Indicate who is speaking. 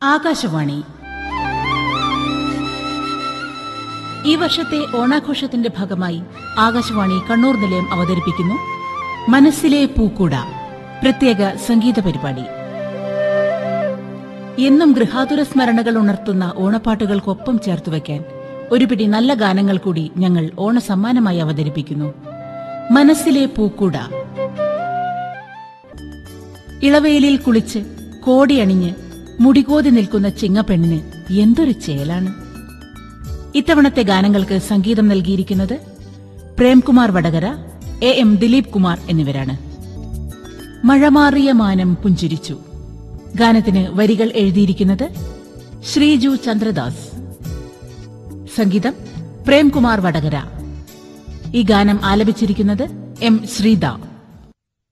Speaker 1: ആകാശവാണി ഈ വർഷത്തെ ഓണാഘോഷത്തിന്റെ ഭാഗമായി ആകാശവാണി കണ്ണൂർ നിലയം അവതരിപ്പിക്കുന്നു മനസ്സിലെ പൂക്കൂട പ്രത്യേക സംഗീത പരിപാടി എന്നും ഗൃഹാതുര സ്മരണകൾ ഉണർത്തുന്ന ഓണപ്പാട്ടുകൾക്കൊപ്പം ചേർത്തുവെക്കാൻ ഒരു പിടി നല്ല ഗാനങ്ങൾ കൂടി ഞങ്ങൾ ഓണസമ്മാനമായി അവതരിപ്പിക്കുന്നു മനസ്സിലെ പൂക്കൂട ഇളവേലിൽ കുളിച്ച് കോടിയണിഞ്ഞ് മുടികോതി നിൽക്കുന്ന ചിങ്ങപ്പെണ്ണിന് എന്തൊരു ചേലാണ് ഇത്തവണത്തെ ഗാനങ്ങൾക്ക് സംഗീതം നൽകിയിരിക്കുന്നത് പ്രേംകുമാർ വടകര എ എം ദിലീപ് കുമാർ എന്നിവരാണ് മഴമാറിയ മാനം പുഞ്ചിരിച്ചു ഗാനത്തിന് വരികൾ എഴുതിയിരിക്കുന്നത് ശ്രീജു ചന്ദ്രദാസ് സംഗീതം പ്രേംകുമാർ വടകര ഈ ഗാനം ആലപിച്ചിരിക്കുന്നത് എം ശ്രീദ